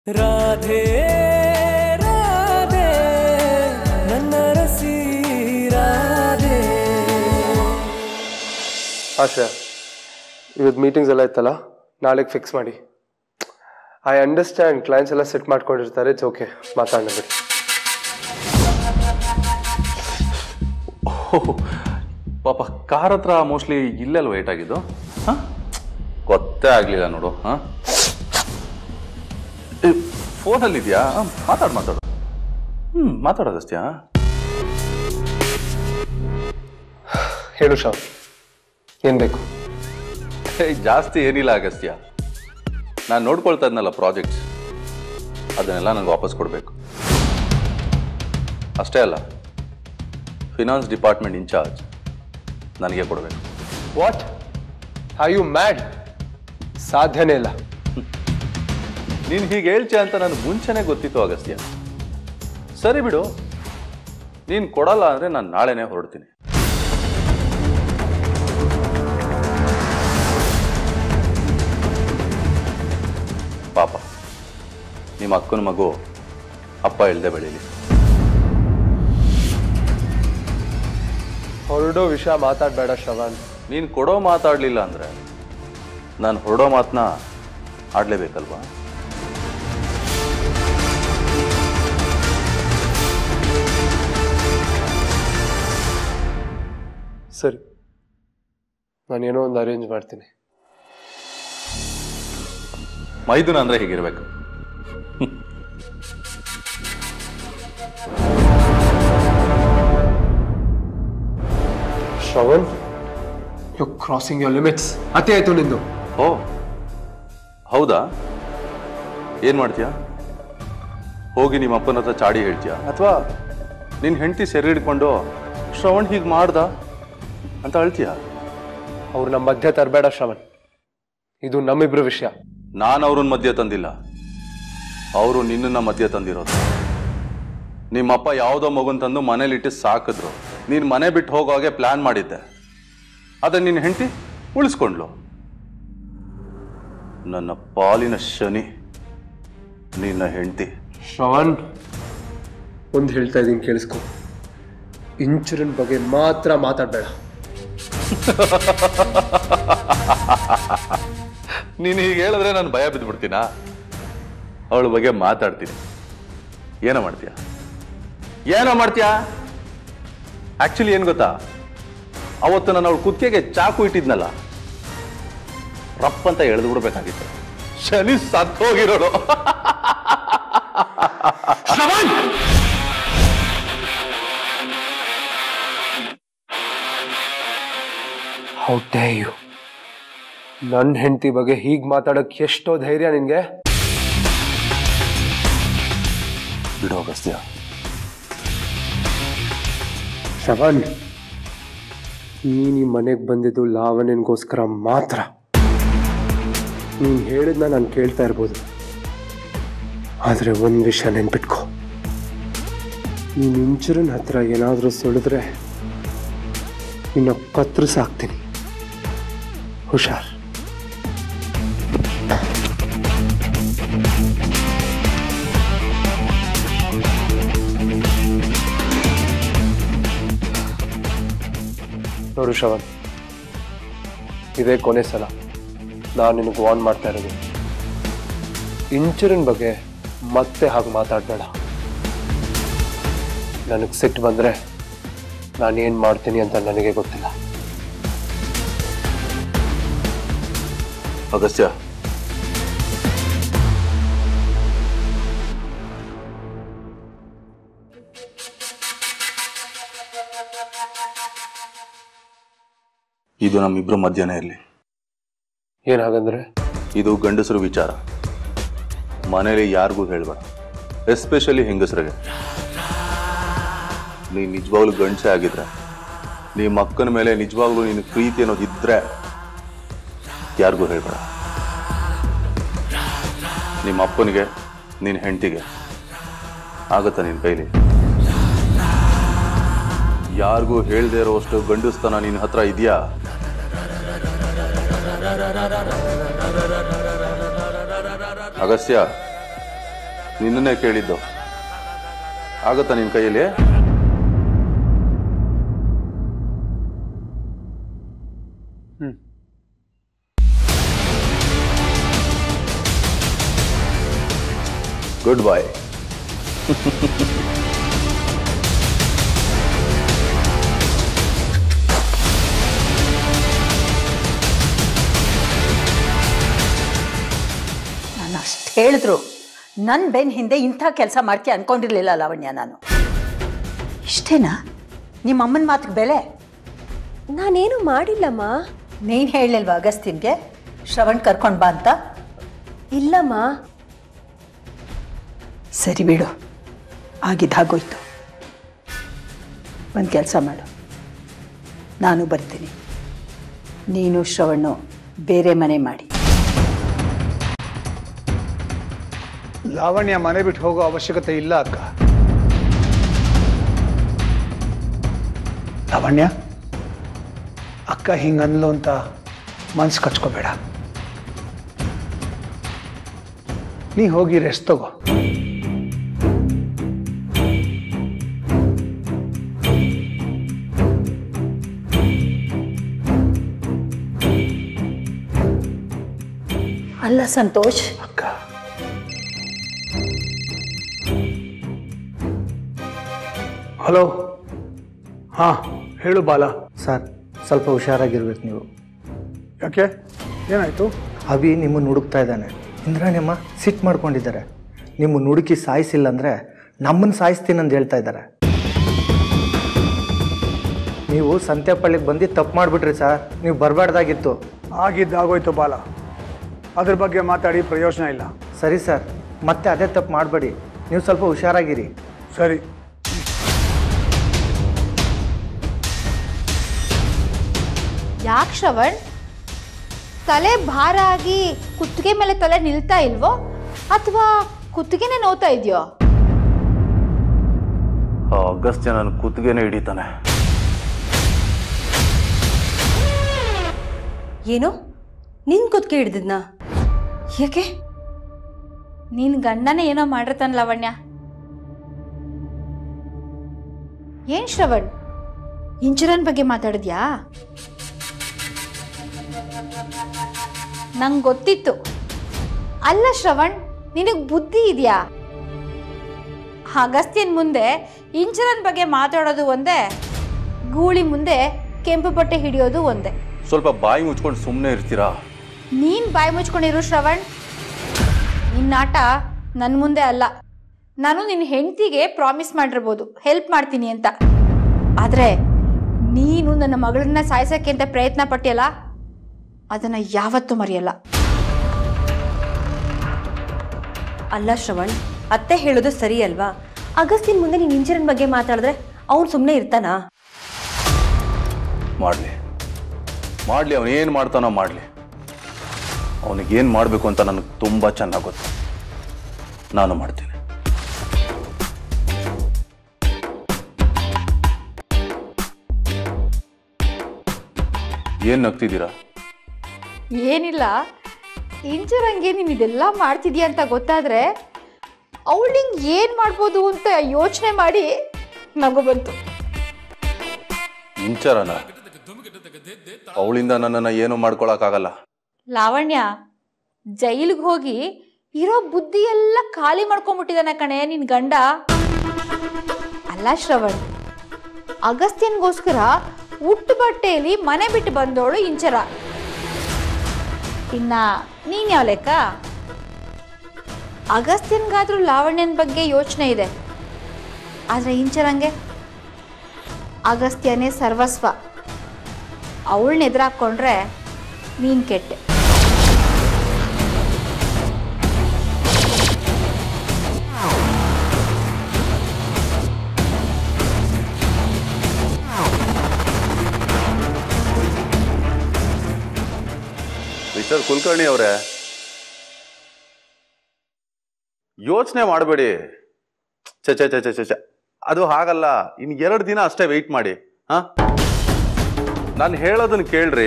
ರಾಧೆ ರಾಧೆ ನನ್ನ ರಸಿ ರಾಧೆ ಆಶಾ ಇವತ್ತು ಮೀಟಿಂಗ್ಸ್ ಎಲ್ಲ ಇತ್ತಲ್ಲ ನಾಳೆಗೆ ಫಿಕ್ಸ್ ಮಾಡಿ ಐ ಅಂಡರ್ಸ್ಟ್ಯಾಂಡ್ ಕ್ಲೈಂಟ್ಸ್ ಎಲ್ಲ ಸೆಟ್ ಮಾಡ್ಕೊಂಡಿರ್ತಾರೆ ಇಟ್ಸ್ ಓಕೆ ಮಾತಾಡೋಣ ಬಿಡಿ ಓಹ್, ಪಾಪ ಕಾರ್ ಹತ್ರ ಮೋಸ್ಟ್ಲಿ ಇಲ್ಲೆಲ್ಲ ವೇಟ್ ಆಗಿದ್ದು ಹಾಂ ಗೊತ್ತೇ ಆಗಲಿಲ್ಲ ನೋಡು ಹಾಂ ಫೋನಲ್ಲಿದೆಯಾ ಮಾತಾಡು ಮಾತಾಡು ಹ್ಞೂ ಮಾತಾಡೋದಸ್ತ್ಯಾ ಹೇಳು ಶಾವ್ ಏನು ಬೇಕು ಏಯ್, ಜಾಸ್ತಿ ಏನಿಲ್ಲ ಅಗಸ್ತ್ಯ ನಾನು ನೋಡ್ಕೊಳ್ತಾ ಇದ್ನಲ್ಲ ಪ್ರಾಜೆಕ್ಟ್ಸ್ ಅದನ್ನೆಲ್ಲ ನನಗೆ ವಾಪಸ್ ಕೊಡಬೇಕು ಅಷ್ಟೇ ಅಲ್ಲ ಫಿನಾನ್ಸ್ ಡಿಪಾರ್ಟ್ಮೆಂಟ್ ಇನ್ಚಾರ್ಜ್ ನನಗೆ ಕೊಡಬೇಕು ವಾಟ್ ಐ ಯು ಮ್ಯಾಡ್ ಸಾಧ್ಯನೇ ಇಲ್ಲ ನೀನು ಹೀಗೆ ಹೇಳ್ತೀಯ ಅಂತ ನನಗೆ ಮುಂಚೆನೇ ಗೊತ್ತಿತ್ತು ಅಗಸ್ತ್ಯ ಸರಿ ಬಿಡು ನೀನು ಕೊಡಲ್ಲ ಅಂದರೆ ನಾನು ನಾಳೆನೇ ಹೊರಡ್ತೀನಿ ಪಾಪ ನಿಮ್ಮ ಅಕ್ಕನ ಮಗು ಅಪ್ಪ ಇಳ್ದೆ ಬೆಳೀಲಿ ಹೊರಡೋ ವಿಷಯ ಮಾತಾಡಬೇಡ ಶ್ರವಣ್ ನೀನು ಕೊಡೋ ಮಾತಾಡಲಿಲ್ಲ ಅಂದರೆ ನಾನು ಹೊರಡೋ ಮಾತನ್ನ ಆಡಲೇಬೇಕಲ್ವಾ ಸರಿ ನಾನೇನೋ ಒಂದು ಅರೇಂಜ್ ಮಾಡ್ತೀನಿ ಮೈದುನ ಅಂದರೆ ಹೀಗಿರ್ಬೇಕು Shravan you crossing your limits ಅತಿ ಆಯ್ತು ನಿಂದು ಓ ಹೌದಾ ಏನು ಮಾಡ್ತೀಯಾ ಹೋಗಿ ನಿಮ್ಮ ಅಪ್ಪನ ಹತ್ರ ಚಾಡಿ ಹೇಳ್ತೀಯಾ ಅಥವಾ ನಿನ್ನ ಹೆಂಡತಿ ಸೆರೆ ಹಿಡ್ಕೊಂಡು ಶ್ರವಣ್ ಹೀಗೆ ಮಾಡ್ದ ಅಂತ ಅಳ್ತೀಯಾ ಅವ್ರು ನಮ್ಮ ಮಧ್ಯೆ ತರಬೇಡ ಶ್ರವಣ್ ಇದು ನಮ್ಮಿಬ್ರ ವಿಷಯ ನಾನು ಅವ್ರನ್ನ ಮಧ್ಯೆ ತಂದಿಲ್ಲ ಅವರು ನಿನ್ನನ್ನ ಮಧ್ಯೆ ತಂದಿರೋದು ನಿಮ್ಮಪ್ಪ ಯಾವುದೋ ಮಗುನ್ ತಂದು ಮನೇಲಿಟ್ಟು ಸಾಕಿದ್ರು ನೀನು ಮನೆ ಬಿಟ್ಟು ಹೋಗೋವಾಗೆ ಪ್ಲಾನ್ ಮಾಡಿದ್ದೆ ಅದೇ ನಿನ್ನ ಹೆಂಡತಿ ಉಳಿಸ್ಕೊಂಡ್ಲು ನನ್ನ ಪಾಲಿನ ಶನಿ ನಿನ್ನ ಹೆಂಡತಿ ಶ್ರವಣ್ ಒಂದು ಹೇಳ್ತಾ ಇದ್ದೀನಿ ಕೇಳಿಸ್ಕೊ ಇನ್ಶೂರೆನ್ಸ್ ಬಗ್ಗೆ ಮಾತ್ರ ಮಾತಾಡಬೇಡ ನೀನು ಹೀಗೆ ಹೇಳಿದ್ರೆ ನಾನು ಭಯ ಬಿದ್ದುಬಿಡ್ತೀನಾ ಅವಳ ಬಗ್ಗೆ ಮಾತಾಡ್ತೀನಿ ಏನೋ ಮಾಡ್ತೀಯ ಏನೋ ಮಾಡ್ತೀಯಾ ಆಕ್ಚುಲಿ ಏನು ಗೊತ್ತಾ ಅವತ್ತು ನಾನು ಅವಳ ಕುತ್ತಿಗೆಗೆ ಚಾಕು ಇಟ್ಟಿದ್ನಲ್ಲ ರಪ್ ಅಂತ ಎಳೆದು ಬಿಡ್ಬೇಕಾಗಿತ್ತು ಶನಿ ಸತ್ತು ಹೋಗಿರೋಳು ಹೌ ಡೇ ಯು ನನ್ನ ಹೆಂಡತಿ ಬಗ್ಗೆ ಹೀಗೆ ಮಾತಾಡೋಕೆ ಎಷ್ಟೋ ಧೈರ್ಯ ನಿನಗೆ ಬಿಡು ಅಗಸ್ತ್ಯ ಶ್ರವಣ್ ನೀನು ಈ ಮನೆಗೆ ಬಂದಿದ್ದು ಲಾವಣ್ಯನಿಗೋಸ್ಕರ ಮಾತ್ರ ನೀನು ಹೇಳಿದ್ನ ನಾನು ಕೇಳ್ತಾ ಇರ್ಬೋದು ಆದರೆ ಒಂದು ವಿಷಯ ನೆನ್ಪಿಟ್ಕೊ ನೀನು ಇಂಚುರನ್ ಹತ್ರ ಏನಾದರೂ ಸುಳಿದ್ರೆ ನಿನ್ನ ಕತ್ತರಿಸಾಕ್ತೀನಿ ಹುಷಾರ್ ನೋಡು ಶ್ರವಣ್ ಇದೇ ಕೊನೆ ಸಲ ನಾನು ನಿನಗೆ ವಾರ್ನ್ ಮಾಡ್ತಾ ಇರೋದು ಇನ್ಶೂರೆನ್ಸ್ ಬಗ್ಗೆ ಮತ್ತೆ ಹಾಗೆ ಮಾತಾಡಬೇಡ ನನಗೆ ಸಿಟ್ಟು ಬಂದರೆ ನಾನೇನು ಮಾಡ್ತೀನಿ ಅಂತ ನನಗೆ ಗೊತ್ತಿಲ್ಲ ಅಗಸ್ತ್ಯ ಇದು ನಮ್ಮಿಬ್ರು ಮಧ್ಯಾಹ್ನ ಇರಲಿ ಏನು ಹಾಗಂದ್ರೆ ಇದು ಗಂಡಸರು ವಿಚಾರ ಮನೇಲಿ ಯಾರಿಗೂ ಹೇಳ್ಬೇಡ ಎಸ್ಪೆಷಲಿ ಹೆಂಗಸರಿಗೆ ನೀ ನಿಜವಾಗ್ಲೂ ಗಂಡಸೆ ಆಗಿದ್ರೆ ನಿಮ್ಮ ಅಕ್ಕನ ಮೇಲೆ ನಿಜವಾಗ್ಲೂ ನಿನ್ನ ಪ್ರೀತಿ ಅನ್ನೋದು ಇದ್ರೆ ಯಾರಿಗೂ ಹೇಳ್ಬೇಡ ನಿಮ್ಮ ಅಪ್ಪನಿಗೆ ನಿನ್ನ ಹೆಂಡತಿಗೆ ಆಗತ್ತಾ ನಿನ್ನ ಕೈಲಿ ಯಾರಿಗೂ ಹೇಳ್ದೇ ಇರೋಷ್ಟು ಗಂಡಸ್ತನ ನಿನ್ನ ಹತ್ರ ಇದೆಯಾ ಅಗಸ್ತ್ಯ ನಿನ್ನನ್ನೇ ಕೇಳಿದ್ದು ಆಗುತ್ತಾ ನಿನ್ನ ಕೈಯಲ್ಲಿ ಹ್ಮ್. ಗುಡ್ ಬಾಯ್ ನಾನು ಅಷ್ಟು ಹೇಳಿದ್ರು ನನ್ನ ಬೆನ್ನ ಹಿಂದೆ ಇಂಥ ಕೆಲಸ ಮಾಡ್ತೀಯ ಅನ್ಕೊಂಡಿರ್ಲಿಲ್ಲ ಲಾವಣ್ಯ ನಾನು ಇಷ್ಟೇನಾ ನಿಮ್ಮ ಅಮ್ಮನ ಮಾತಿಗೆ ಬೆಲೆ ನಾನೇನು ಮಾಡಿಲ್ಲಮ್ಮ ನೀನು ಹೇಳಲಿಲ್ವಾ ಅಗಸ್ತಿನ್ಗೆ ಶ್ರವಣ್ ಕರ್ಕೊಂಡು ಬಾ ಅಂತ ಇಲ್ಲಮ್ಮ ಸರಿ ಬಿಡು ಆಗಿದ್ದಾಗೋಯ್ತು ಒಂದು ಕೆಲಸ ಮಾಡು ನಾನು ಬರ್ತೀನಿ ನೀನು ಶ್ರವಣ್ಣು ಬೇರೆ ಮನೆ ಮಾಡಿ ಲಾವಣ್ಯ ಮನೆ ಬಿಟ್ಟು ಹೋಗೋ ಅವಶ್ಯಕತೆ ಇಲ್ಲ ಅಕ್ಕ ಲಾವಣ್ಯ ಅಕ್ಕ ಹಿಂಗನ್ಲು ಅಂತ ಮನ್ಸು ಕಚ್ಕೋಬೇಡ ನೀ ಹೋಗಿ ರೆಸ್ಟ್ ತಗೋ ಅಲ್ಲ ಸಂತೋಷ್ ಅಕ್ಕ ಹಲೋ ಹಾ ಹೇಳು ಬಾಲ ಸರ್ ಸ್ವಲ್ಪ ಹುಷಾರಾಗಿರ್ಬೇಕು ನೀವು ಯಾಕೆ ಏನಾಯ್ತು ಅಭಿ ನಿಮ್ಮನ್ನು ಹುಡುಕ್ತಾ ಇದ್ದಾನೆ ಇಂದ್ರಾಣಿಯಮ್ಮ ಸಿಟ್ ಮಾಡ್ಕೊಂಡಿದ್ದಾರೆ ನಿಮ್ಮ ಹುಡುಕಿ ಸಾಯಿಸಿಲ್ಲ ಅಂದರೆ ನಮ್ಮನ್ನು ಸಾಯಿಸ್ತೀನಿ ಅಂತ ಹೇಳ್ತಾ ಇದ್ದಾರೆ ನೀವು ಸಂತೆಪಳ್ಳಿಗೆ ಬಂದು ತಪ್ಪು ಮಾಡಿಬಿಟ್ರಿ ಸರ್ ನೀವು ಬರಬಾರ್ದಾಗಿತ್ತು ಆಗಿದ್ದಾಗೋಯ್ತು ಬಾಲ ಅದ್ರ ಬಗ್ಗೆ ಮಾತಾಡಿ ಪ್ರಯೋಜನ ಇಲ್ಲ ಸರಿ ಸರ್ ಮತ್ತೆ ಅದೇ ತಪ್ಪು ಮಾಡಬೇಡಿ ನೀವು ಸ್ವಲ್ಪ ಹುಷಾರಾಗಿರಿ ಸರಿ ಯಾಕೆ ಶ್ರವಣ್ ತಲೆ ಭಾರ ಆಗಿ ಕುತ್ತಿಗೆ ಮೇಲೆ ತಲೆ ನಿಲ್ತಾ ಇಲ್ವೋ ಅಥವಾ ಕುತ್ತಿಗೆನೆ ನೋವ್ತಾ ಇದೆಯೋ ಅಗಸ್ತ್ಯ ನನ್ನ ಕುತ್ತಿಗೆನೇ ಹಿಡಿತಾನೆ ಏನು ನಿನ್ ಕುತ್ಕೆ ಹಿಡ್ದಿದ್ನಾ ಯಾಕೆ ನಿನ್ ಗಂಡನೇ ಏನೋ ಮಾಡಿರ್ತಾನ ಲವಣ್ಯ ಏನ್ ಶ್ರವಣ್ ಇಂಚುರನ್ ಬಗ್ಗೆ ಮಾತಾಡಿದ್ಯಾ ನಂಗೆ ಗೊತ್ತಿತ್ತು ಅಲ್ಲ ಶ್ರವಣ್ ನಿನಗ್ ಬುದ್ಧಿ ಇದೆಯಾ ಅಗಸ್ತ್ಯನ್ ಮುಂದೆ ಇಂಚುರನ್ ಬಗ್ಗೆ ಮಾತಾಡೋದು ಒಂದೇ ಗೂಳಿ ಮುಂದೆ ಕೆಂಪು ಬಟ್ಟೆ ಹಿಡಿಯೋದು ಒಂದೇ ಸ್ವಲ್ಪ ಬಾಯಿ ಮುಚ್ಕೊಂಡು ಸುಮ್ಮನೆ ಇರ್ತೀರಾ ನೀನ್ ಬಾಯಿ ಮುಚ್ಕೊಂಡಿರು ಶ್ರವಣ್ ನಿನ್ನ ಆಟ ನನ್ನ ಮುಂದೆ ಅಲ್ಲ ನಾನು ನಿನ್ನ ಹೆಂಡತಿಗೆ ಪ್ರಾಮಿಸ್ ಮಾಡಿರ್ಬೋದು ಹೆಲ್ಪ್ ಮಾಡ್ತೀನಿ ಅಂತ ಆದರೆ ನೀನು ನನ್ನ ಮಗಳನ್ನ ಸಾಯಿಸೋಕ್ಕೆ ಅಂತ ಪ್ರಯತ್ನ ಪಟ್ಟಿಯಲ್ಲ ಅದನ್ನು ಯಾವತ್ತೂ ಮರೆಯಲ್ಲ ಅಲ್ಲ ಶ್ರವಣ್ ಅತ್ತೆ ಹೇಳೋದು ಸರಿ ಅಲ್ವಾ ಅಗಸ್ತಿನ್ ಮುಂದೆ ನೀನ್ ಇಂಜಿರನ್ ಬಗ್ಗೆ ಮಾತಾಡಿದ್ರೆ ಅವ್ನು ಸುಮ್ಮನೆ ಇರ್ತಾನಾ ಮಾಡಲಿ ಮಾಡಲಿ ಅವನು ಏನು ಮಾಡ್ತಾನೋ ಮಾಡಲಿ ಅವನಿಗೇನು ಮಾಡಬೇಕು ಅಂತ ನನಗೆ ತುಂಬ ಚೆನ್ನಾಗಿ ಗೊತ್ತು ನಾನು ಮಾಡ್ತೀನಿ ಏನು ನಗ್ತಿದ್ದೀರಾ ಏನಿಲ್ಲ ಇಂಚರಂಗೆ ನೀನು ಇದೆಲ್ಲ ಮಾಡ್ತಿದ್ಯಾ ಅಂತ ಗೊತ್ತಾದ್ರೆ ಅವಳು ನಿಂಗೆ ಏನು ಮಾಡ್ಬೋದು ಅಂತ ಯೋಚನೆ ಮಾಡಿ ನಗು ಬಂತು ಇಂಚರನ ಅವಳಿಂದ ನನ್ನನ್ನು ಏನು ಮಾಡ್ಕೊಳಕ್ಕಾಗಲ್ಲ ಲಾವಣ್ಯ ಜೈಲಿಗೆ ಹೋಗಿ ಇರೋ ಬುದ್ಧಿ ಎಲ್ಲ ಖಾಲಿ ಮಾಡ್ಕೊಂಡ್ಬಿಟ್ಟಿದಾನೆ ಕಣೆ ನಿನ್ ಗಂಡ ಅಲ್ಲ ಶ್ರವಣ್ ಅಗಸ್ತ್ಯನ್ಗೋಸ್ಕರ ಉಟ್ಟು ಬಟ್ಟೆಯಲ್ಲಿ ಮನೆ ಬಿಟ್ಟು ಬಂದವಳು ಇಂಚರ ಇನ್ನ ನೀನ್ ಯಾವ ಲೆಕ್ಕ ಅಗಸ್ತ್ಯನ್ಗಾದ್ರೂ ಲಾವಣ್ಯನ ಬಗ್ಗೆ ಯೋಚನೆ ಇದೆ ಆದ್ರೆ ಇಂಚರಂಗೆ ಅಗಸ್ತ್ಯನೇ ಸರ್ವಸ್ವ ಅವಳನ್ನ ಎದುರಾಕೊಂಡ್ರೆ ನೀನ್ ಕೆಟ್ಟೆ ಮಿಸ್ಟರ್ ಕುಲಕರ್ಣಿ ಅವರೇ ಯೋಚನೆ ಮಾಡಬೇಡಿ ಚ ಚ ಚ ಚ ಚ ಚ. ಅದು ಹಾಗಲ್ಲ ಇನ್ ಎರಡು ದಿನ ಅಷ್ಟೇ ವೆಯ್ಟ್ ಮಾಡಿ ಹಾ ನಾನು ಹೇಳೋದನ್ನ ಕೇಳ್ರಿ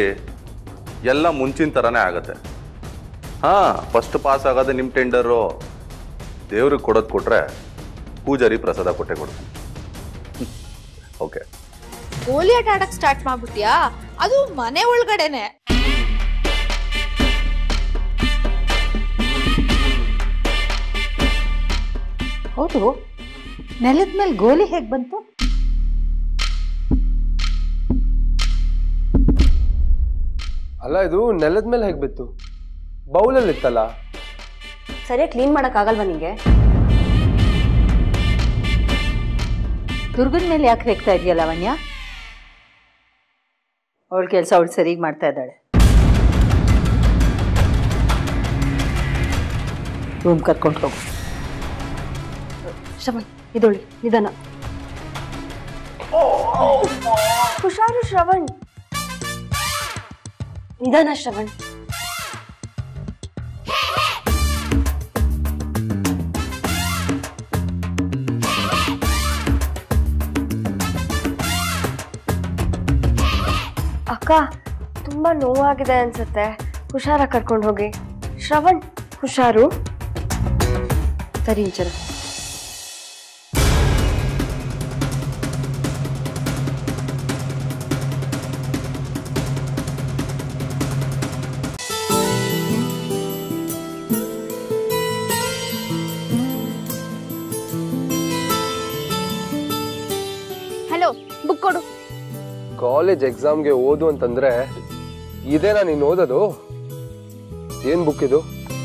ಎಲ್ಲ ಮುಂಚಿನ ಥರನೇ ಆಗತ್ತೆ ಹಾ ಫಸ್ಟ್ ಪಾಸ್ ಆಗೋದು ನಿಮ್ಮ ಟೆಂಡರು ದೇವ್ರಿಗೆ ಕೊಡೋದು ಕೊಟ್ರೆ ಪೂಜಾರಿ ಪ್ರಸಾದ ಕೊಟ್ಟೆ ಕೊಡ್ತೀನಿ ಓಕೆ ಗೋಲಿ ಆಟ ಆಡಕ್ ಸ್ಟಾರ್ಟ್ ಮಾಡ್ಬಿಟ್ಯಾ ಅದು ಮನೆ ಒಳಗಡೆನೆ ಹೌದು ನೆಲದ ಮೇಲೆ ಗೋಲಿ ಹೇಗೆ ಬಂತು ಅಲ್ಲ ಇದು ನೆಲದ ಮೇಲೆ ಹೇಗೆ ಬಿತ್ತು ಬೌಲಲ್ಲಿ ಇತ್ತಲ್ಲ ಸರಿಯಾಗಿ ಕ್ಲೀನ್ ಮಾಡೋಕ್ಕಾಗಲ್ವಾ ನಿಂಗೆ ದುರ್ಗದ ಮೇಲೆ ಯಾಕೆ ರೇಗ್ತಾ ಇದೆಯಾ ಲಾವಣ್ಯ ಅವಳ ಕೆಲಸ ಅವಳು ಸರಿಯಾಗಿ ಮಾಡ್ತಾ ಇದ್ದಾಳೆ ರೂಮ್ ಕರ್ಕೊಂಡು ಹೋಗು ಶ್ರವಣ್ ಇದೊಳ್ಳಿ ನಿಧಾನ ಹುಷಾರು ಶ್ರವಣ್ ನಿಧಾನ ಶ್ರವಣ್ ಅಕ್ಕ ತುಂಬಾ ನೋವಾಗಿದೆ ಅನ್ಸುತ್ತೆ ಹುಷಾರಾಗಿ ಕರ್ಕೊಂಡು ಹೋಗಿ ಶ್ರವಣ್ ಹುಷಾರು ಸರಿ ಇಂಚರ ಹಲೋ ಬುಕ್ ಕೊಡು ಕಾಲೇಜ್ ಎಕ್ಸಾಮ್ಗೆ ಓದು ಅಂತಂದ್ರೆ ಇದೇನಾ ನೀನು ಓದೋದು ಏನ್ ಬುಕ್ ಇದು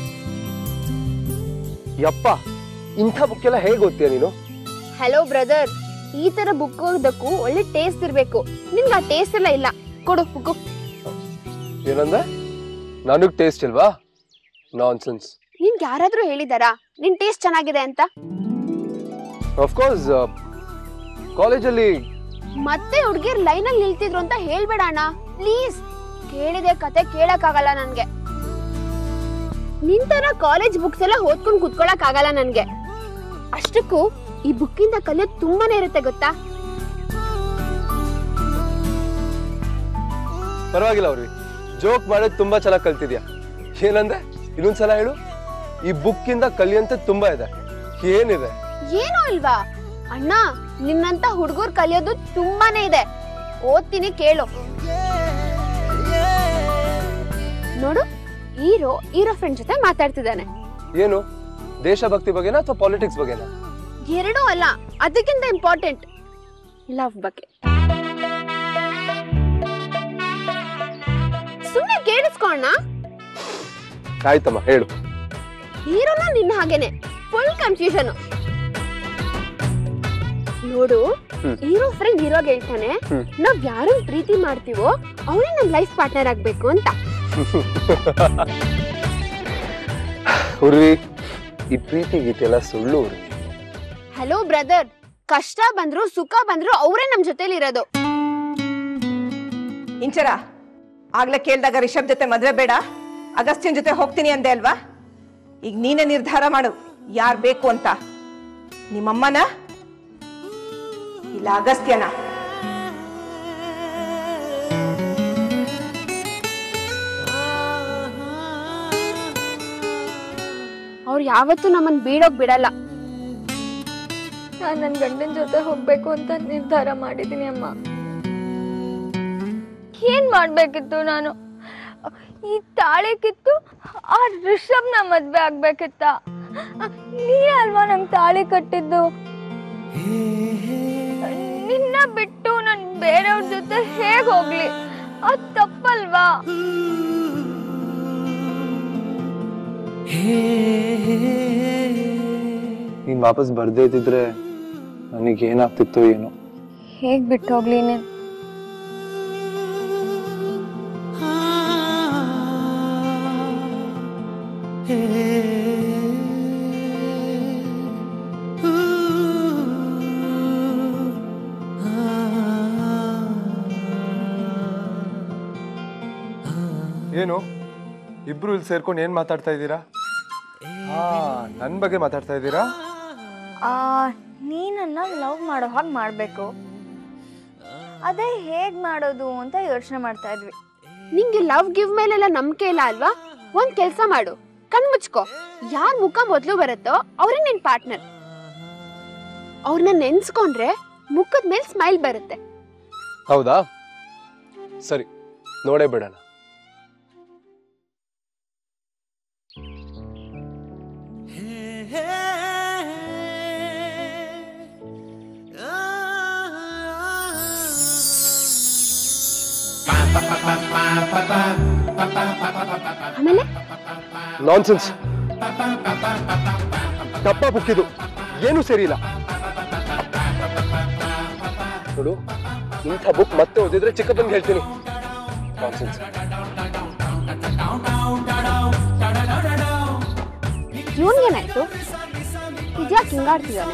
ಯಪ್ಪ ಇಂಥ ಬುಕ್ ಎಲ್ಲ ಹೇಗೆ ಓದ್ತೀಯ ನೀನು ಹಲೋ ಬ್ರದರ್ ಈ ತರ ಬುಕ್ ಓದಕ್ಕೂ ಒಳ್ಳೆ ಟೇಸ್ಟ್ ಇರ್ಬೇಕು ನಿನ್ಗೆ ಆ ಟೇಸ್ಟ್ ಎಲ್ಲ ಇಲ್ಲ ಕೊಡು ಬುಕ್ಕು ಏನಂದೆ ನನಗ್ ಟೇಸ್ಟ್ ಇಲ್ವಾ ನಾನ್ಸೆನ್ಸ್ ನಿನ್ಗೆ ಯಾರಾದ್ರೂ ಹೇಳಿದಾರಾ ನಿನ್ ಟೇಸ್ಟ್ ಚೆನ್ನಾಗಿದೆ ಅಂತ ಅಫ್ಕೋರ್ಸ್ ಕಾಲೇಜಲ್ಲಿ ಮತ್ತೆ ಹುಡ್ಗಿರ್ ಲೈನ್ ಅಲ್ಲಿ ನಿಲ್ತಿದ್ರು ಅಂತ ಹೇಳ್ಬೇಡ ಅಣ್ಣ ಪ್ಲೀಸ್ ಕೇಳಿದೆ ಕತೆ ಕೇಳಕ್ಕಾಗಲ್ಲ ನನ್ಗೆ ನಿಂತರ ಕಾಲೇಜ್ ಬುಕ್ಸ್ ಎಲ್ಲ ಓದ್ಕೊಂಡ್ ಕುತ್ಕೊಳಕ್ ಆಗಲ್ಲ ನನ್ಗೆ ಅಷ್ಟಕ್ಕೂ ಈ ಬುಕ್ಕಿಂದ ಕಲಿಯೋದ್ ತುಂಬಾನೇ ಇರುತ್ತೆ ಗೊತ್ತಾ ಪರವಾಗಿಲ್ಲ ಅವ್ರಿ ಜೋಕ್ ಮಾಡೋದು ತುಂಬಾ ಚೆನ್ನಾಗಿ ಕಲ್ತಿದ್ಯಾ ಏನಂದೆ ಇನ್ನೊಂದ್ಸಲ ಹೇಳು ಈ ಬುಕ್ಕಿಂದ ಕಲಿಯಂತೆ ತುಂಬಾ ಇದೆ ಏನಿದೆ ಏನೂ ಇಲ್ವಾ ಅಣ್ಣ ನಿನ್ನಂತ ಹುಡುಗರು ಕಲಿಯೋದು ತುಂಬಾನೇ ಇದೆ ಓದ್ತೀನಿ ಕೇಳು ನೋಡು ಹೀರೋ ಹೀರೋ ಫ್ರೆಂಡ್ ಜೊತೆ ಮಾತಾಡ್ತಿದ್ದಾನೆ ಏನು ದೇಶಭಕ್ತಿ ಬಗ್ಗೆನಾ ಅಥವಾ ಪಾಲಿಟಿಕ್ಸ್ ಬಗ್ಗೆನಾ ಎರಡೂ ಅಲ್ಲ ಅದಕ್ಕಿಂತ ಇಂಪಾರ್ಟೆಂಟ್ ಲವ್ ಬಗ್ಗೆ ಸುಮ್ನೆ ಕೇಳಿಸ್ಕೋಣ ಆಯ್ತಮ್ಮ ಹೇಳು ಹೀರೋನ ನಿನ್ನ ಹಾಗೇನೆ ಫುಲ್ ಕನ್ಫ್ಯೂಷನ್ ನೋಡು ಹ್ಮ್. ಹೀರೋ ಫ್ರೆಂಡ್ ಹೀರೋಗೆ ಹೇಳ್ತಾನೆ ಹ್ಮ್. ನಾವ್ ಯಾರನ್ನ ಪ್ರೀತಿ ಮಾಡ್ತೀವೋ ಅವನೇ ನಮ್ ಲೈಫ್ ಪಾರ್ಟ್ನರ್ ಆಗ್ಬೇಕು ಅಂತ ಹುರ್ವಿ ಈ ಪ್ರೀತಿ ಗೀತೆ ಎಲ್ಲ ಸುಳ್ಳು ಹುರ್ವಿ ಹಲೋ ಬ್ರದರ್ ಕಷ್ಟ ಬಂದ್ರು ಸುಖ ಬಂದ್ರು ಅವರೇ ನಮ್ ಜೊತೆಲಿ ಇರೋದು ಇಂಚರ ಆಗ್ಲೇ ಕೇಳ್ದಾಗ ರಿಷಬ್ ಜೊತೆ ಮದ್ವೆ ಬೇಡ ಅಗಸ್ತ್ಯನ್ ಜೊತೆ ಹೋಗ್ತೀನಿ ಅಂದೆ ಅಲ್ವಾ ಈಗ ನೀನೇ ನಿರ್ಧಾರ ಮಾಡು ಯಾರ್ ಬೇಕು ಅಂತ ನಿಮ್ಮಮ್ಮನ ಇಲ್ಲ ಅಗಸ್ತ್ಯನ ಅವ್ರು ಯಾವತ್ತೂ ನಮ್ಮನ್ ಬೀಳೋಗ್ ಬಿಡಲ್ಲ ನಾನು ನನ್ನ ಗಂಡನ ಜೊತೆ ಹೋಗ್ಬೇಕು ಅಂತ ನಿರ್ಧಾರ ಮಾಡಿದ್ದೀನಿ ಅಮ್ಮ ಏನ್ ಮಾಡ್ಬೇಕಿತ್ತು ನಾನು ಈ ತಾಳಿ ಕಿತ್ತು ಆ ರಿಷಬ್ನ ಮದ್ವೆ ಆಗ್ಬೇಕಿತ್ತ ನೀ ಅಲ್ವಾ ನಂಗೆ ತಾಳಿ ಕಟ್ಟಿದ್ದು ನಿನ್ನ ಬಿಟ್ಟು ನನ್ ಬೇರೆಯವ್ರ ಜೊತೆ ಹೇಗ್ ಹೋಗ್ಲಿ ಅದ್ ತಪ್ಪಲ್ವಾ ನೀನ್ ವಾಪಸ್ ಬರ್ದೇ ಇದ್ದಿದ್ರೆ ನನಗೆ ಏನಾಗ್ತಿತ್ತು ಏನೋ ಹೇಗ್ ಬಿಟ್ಟು ಹೋಗ್ಲಿ ನೀನ್ ಏನು ಇಬ್ರು ಇಲ್ಲಿ ಸೇರ್ಕೊಂಡು ಏನ್ ಮಾತಾಡ್ತಾ ಇದ್ದೀರಾ ಹಾ ನನ್ ಬಗ್ಗೆ ಮಾತಾಡ್ತಾ ಇದ್ದೀರಾ ಆ ನೀನನ್ನ ಲವ್ ಮಾಡೋ ಹಾಗೆ ಮಾಡಬೇಕು ಅದೇ ಹೇಗ್ ಮಾಡೋದು ಅಂತ ಯೋಚನೆ ಮಾಡ್ತಾ ಇದ್ವಿ ನಿಂಗೆ ಲವ್ ಗಿವ್ ಮೇಲೆಲ್ಲ ನಂಬಿಕೆ ಇಲ್ಲ ಅಲ್ವಾ ಒಂದ್ ಕೆಲ್ಸ ಮಾಡು ಕಣ್ ಮುಚ್ಕೋ ಯಾರ್ ಮುಖ ಮೊದ್ಲು ಬರುತ್ತೋ ಅವ್ರೇ ನಿನ್ ಪಾರ್ಟ್ನರ್ ಅವ್ರನ್ನ ನೆನ್ಸ್ಕೊಂಡ್ರೆ ಮುಖದ ಮೇಲೆ ಸ್ಮೈಲ್ ಬರುತ್ತೆ ಹೌದಾ ಸರಿ ನೋಡೇ ಬಿಡೋಣ ಆಮೇಲೆ ನಾನ್ಸೆನ್ಸ್ ತಪ್ಪ ಬುಕ್ಕಿದು ಏನೂ ಸರಿ ಇಲ್ಲ ನೋಡು ಇಂಥ ಬುಕ್ ಮತ್ತೆ ಓದಿದ್ರೆ ಚಿಕ್ಕಪ್ಪನಿಗೆ ಹೇಳ್ತೀನಿ ನಾನ್ಸೆನ್ಸ್ ಇವನ್ಗೇನಾಯ್ತು ಇದ್ಯಾಕೆ ಹಿಂಗಾಡ್ತಿದ್ದಾನೆ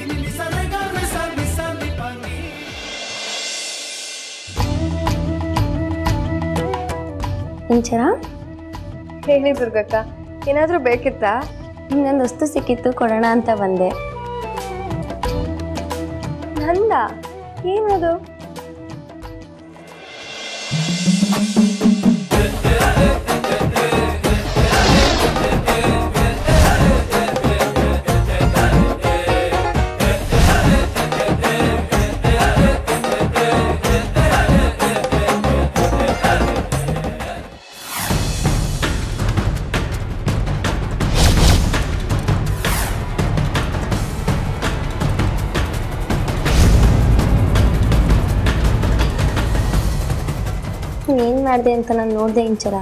ಇಂಚರ ಹೇಳಿ ದುರ್ಗಕ್ಕ ಏನಾದರೂ ಬೇಕಿತ್ತಾ ಇನ್ನೊಂದು ವಸ್ತು ಸಿಕ್ಕಿತ್ತು ಕೊಡೋಣ ಅಂತ ಬಂದೆ ನಂದ ಏನದು ಏನ್ ಮಾಡಿದೆ ಅಂತ ನಾನು ನೋಡಿದೆ ಇಂಚರ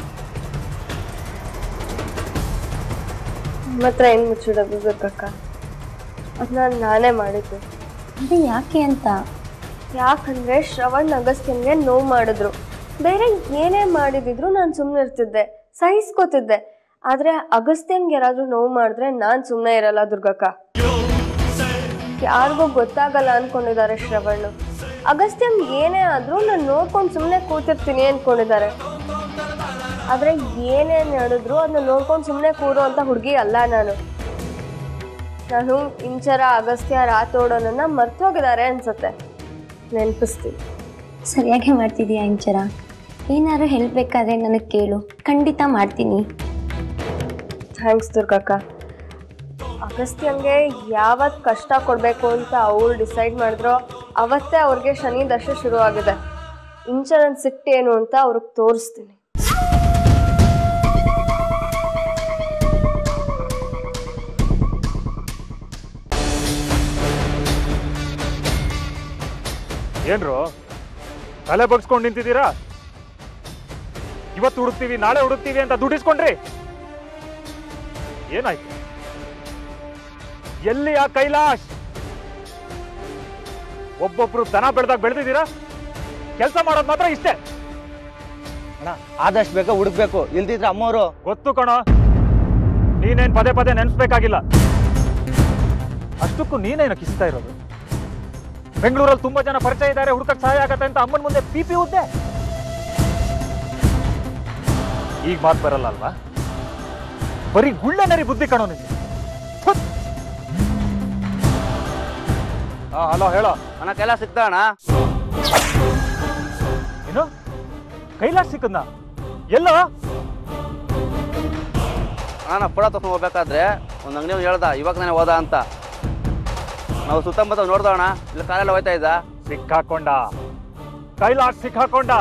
ನಿಮ್ಮ ಹತ್ರ ಏನು ಮುಚ್ಚಿಡೋದು ದುರ್ಗಕ್ಕ ಅದನ್ನ ನಾನೇ ಮಾಡಿದ್ದು ಅದೇ ಯಾಕೆ ಅಂತ ಯಾಕಂದ್ರೆ ಶ್ರವಣ್ ಅಗಸ್ತ್ಯನ್ಗೆ ನೋವು ಮಾಡಿದ್ರು ಬೇರೆ ಏನೇ ಮಾಡಿದಿದ್ರು ನಾನು ಸುಮ್ಮನೆ ಇರ್ತಿದ್ದೆ ಸಹಿಸ್ಕೋತಿದ್ದೆ ಆದ್ರೆ ಅಗಸ್ತ್ಯನ್ಗೆ ಯಾರಾದ್ರೂ ನೋವು ಮಾಡಿದ್ರೆ ನಾನ್ ಸುಮ್ಮನೆ ಇರಲ್ಲ ದುರ್ಗಕ್ಕ ಯಾರಿಗೂ ಗೊತ್ತಾಗಲ್ಲ ಅನ್ಕೊಂಡಿದ್ದಾರೆ ಶ್ರವಣ್ ಅಗಸ್ತ್ಯನ್ ಏನೇ ಆದ್ರೂ ನಾನು ನೋಡ್ಕೊಂಡು ಸುಮ್ಮನೆ ಕೂತಿರ್ತೀನಿ ಅನ್ಕೊಂಡಿದ್ದಾರೆ ಆದ್ರೆ ಏನೇ ನಡೆದ್ರು ಅದನ್ನ ನೋಡ್ಕೊಂಡು ಸುಮ್ಮನೆ ಕೂರೋ ಅಂತ ಹುಡುಗಿ ಅಲ್ಲ ನಾನು ನಾನು ಇಂಚರ ಅಗಸ್ತ್ಯ ರಾತೋಡೋನನ್ನ ಮರ್ತೋಗಿದ್ದಾರೆ ಅನ್ಸುತ್ತೆ ನೆನಪಿಸ್ತೀನಿ ಸರಿಯಾಗಿ ಮಾಡ್ತಿದೀಯಾ ಇಂಚರ ಏನಾದ್ರು ಹೆಲ್ಪ್ ಬೇಕಾದ್ರೆ ನನಗೆ ಕೇಳು ಖಂಡಿತ ಮಾಡ್ತೀನಿ ಥ್ಯಾಂಕ್ಸ್ ದುರ್ಗಕ್ಕ ಅಗಸ್ತ್ಯಂಗೆ ಯಾವತ್ ಕಷ್ಟ ಕೊಡಬೇಕು ಅಂತ ಅವ್ರು ಡಿಸೈಡ್ ಮಾಡಿದ್ರೋ ಅವತ್ತೇ ಅವ್ರಿಗೆ ಶನಿ ದಶ ಶುರು ಆಗಿದೆ ಇಂಚರನ್ ಸಿಟ್ಟೇನು ಅಂತ ಅವ್ರಿಗೆ ತೋರಿಸ್ತೀನಿ ಏನ್ರು ತಲೆ ಬಗ್ಸ್ಕೊಂಡು ನಿಂತಿದ್ದೀರಾ ಇವತ್ತು ಹುಡುಕ್ತೀವಿ ನಾಳೆ ಹುಡುಕ್ತೀವಿ ಅಂತ ದುಡ್ಡಿಸ್ಕೊಂಡ್ರಿ ಏನಾಯ್ತು ಎಲ್ಲಿ ಆ ಕೈಲಾಶ್ ಒಬ್ಬೊಬ್ರು ದನ ಬೆಳೆದಾಗ ಬೆಳೆದಿದ್ದೀರಾ ಕೆಲಸ ಮಾಡೋದು ಮಾತ್ರ ಇಷ್ಟೇ ಆದಷ್ಟು ಬೇಗ ಹುಡುಕ್ಬೇಕು ಇಲ್ದಿದ್ರೆ ಅಮ್ಮವರು ಗೊತ್ತು ಕಣೋ ನೀನೇನ್ ಪದೇ ಪದೇ ನೆನ್ಸ್ಬೇಕಾಗಿಲ್ಲ ಅಷ್ಟಕ್ಕೂ ನೀನೇನು ಕಿಸ್ತಾ ಇರೋದು ಬೆಂಗಳೂರಲ್ಲಿ ತುಂಬಾ ಜನ ಪರಿಚಯ ಇದ್ದಾರೆ ಹುಡುಕಕ್ ಸಹಾಯ ಆಗತ್ತೆ ಅಂತ ಅಮ್ಮನ ಮುಂದೆ ಪಿ ಪಿ ಉದ್ದೆ ಈಗ ಮಾತು ಬರಲ್ಲ ಅಲ್ವಾ ಬರೀ ಗುಳ್ಳೆ ನರಿ ಬುದ್ಧಿ ಕಣೋ ನಿಂಗೆ ಹಾ ಹಲೋ ಹೇಳೋ ಅಣ್ಣ ಕೆಲ ಸಿಗ್ತಾ ಅಣ್ಣ ಏನು ಕೈಲಾಶ್ ಸಿಕ್ಕದ್ನ ಎಲ್ಲೋ ಅಣ್ಣ ಪುಡ ತಗೊಂಡು ಹೋಗ್ಬೇಕಾದ್ರೆ ಒಂದು ಅಂಗಡಿ ಹೇಳ್ದ ಇವಾಗ ನಾನು ಹೋದ ಅಂತ ನಾವು ಸುತ್ತಮುತ್ತ ನೋಡ್ದ ಅಣ್ಣ ಇಲ್ಲಿ ಕಾಲೆಲ್ಲ ಹೋಯ್ತಾ ಇದ್ದ ಸಿಕ್ಕಾಕೊಂಡ ಕೈಲಾಶ್ ಸಿಕ್ಕಾಕೊಂಡ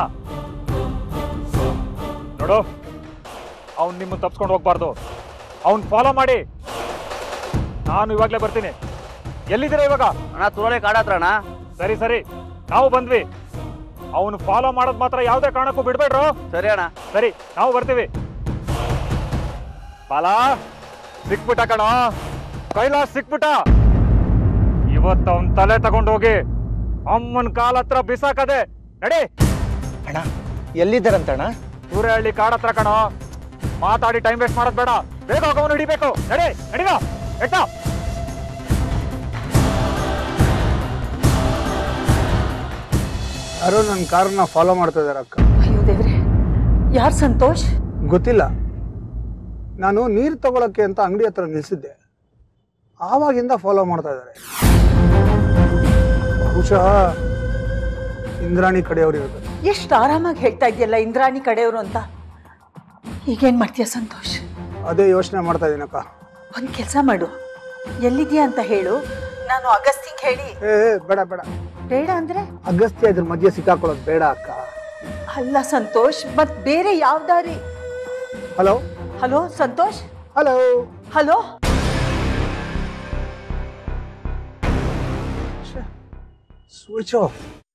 ನೋಡು ಅವ್ನ್ ನಿಮ್ಮ ತಪ್ಸ್ಕೊಂಡು ಹೋಗ್ಬಾರ್ದು ಅವ್ನ್ ಫಾಲೋ ಮಾಡಿ ನಾನು ಇವಾಗ್ಲೇ ಬರ್ತೀನಿ ಎಲ್ಲಿದ್ದೀರಾ ಇವಾಗ ಅಣ್ಣ ತುರಳಿ ಕಾಡ ಹತ್ರ ಅಣ್ಣ ಸರಿ ಸರಿ ನಾವು ಬಂದ್ವಿ ಅವನು ಫಾಲೋ ಮಾಡೋದ್ ಮಾತ್ರ ಯಾವುದೇ ಕಾರಣಕ್ಕೂ ಬಿಡ್ಬೇಡ್ರು ಸರಿ ಅಣ್ಣ ಸರಿ ನಾವು ಬರ್ತೀವಿ ಬಾಲ ಸಿಕ್ಬಿಟ್ಟ ಕಣ ಕೈಲಾಸ್ ಸಿಕ್ಬಿಟ್ಟ ಇವತ್ತು ಅವನ್ ತಲೆ ತಗೊಂಡೋಗಿ ಅಮ್ಮನ್ ಕಾಲ ಹತ್ರ ಬಿಸಾಕದೆ ನಡಿ ಅಣ್ಣ ಎಲ್ಲಿದ್ದಾರಂತಣ್ಣ ಸೂರ್ಯಹಳ್ಳಿ ಕಾಡ ಹತ್ರ ಕಣೋ ಮಾತಾಡಿ ಟೈಮ್ ವೇಸ್ಟ್ ಮಾಡೋದ್ ಬೇಡ ಬೇಗ ಹೋಗವನು ಹಿಡಿಬೇಕು ನಡಿ ನಡಿಗ ಎಟ್ಟ ಯಾರೋ ನನ್ನ ಕಾರನ್ನ ಫಾಲೋ ಮಾಡ್ತಾ ಇದ್ದಾರೆ ಅಕ್ಕ ಅಯ್ಯೋ ದೇವ್ರೆ ಯಾರು ಸಂತೋಷ್ ಗೊತ್ತಿಲ್ಲ ನಾನು ನೀರು ತಗೊಳಕ್ಕೆ ಅಂತ ಅಂಗಡಿ ಹತ್ರ ನಿಲ್ಸಿದ್ದೆ ಆವಾಗಿಂದ ಫಾಲೋ ಮಾಡ್ತಾ ಇದ್ದಾರೆ ಬಹುಶಃ ಇಂದ್ರಾಣಿ ಕಡೆಯವರು ಇರ್ಬೇಕು ಎಷ್ಟು ಆರಾಮಾಗಿ ಹೇಳ್ತಾ ಇದೆಯಲ್ಲ ಇಂದ್ರಾಣಿ ಕಡೆಯವರು ಅಂತ ಈಗೇನ್ ಮಾಡ್ತೀಯ ಸಂತೋಷ್ ಅದೇ ಯೋಚನೆ ಮಾಡ್ತಾ ಇದ್ದೀನಕ್ಕ ಒಂದು ಕೆಲಸ ಮಾಡು ಎಲ್ಲಿದ್ಯಾ ಅಂತ ಹೇಳು ನಾನು ಅಗಸ್ತಿಂಗ್ ಹೇಳಿ ಏ ಏ, ಬೇಡ ಬೇಡ ಬೇಡ ಅಂದ್ರೆ ಅಗಸ್ತ್ಯ ಇದ್ರ ಮಧ್ಯೆ ಸಿಕ್ಕಾಕೊಳ್ಳೋದು ಬೇಡ ಅಕ್ಕ ಅಲ್ಲ ಸಂತೋಷ್ ಮತ್ ಬೇರೆ ಯಾವ ದಾರಿ hello hello Santosh hello hello switch of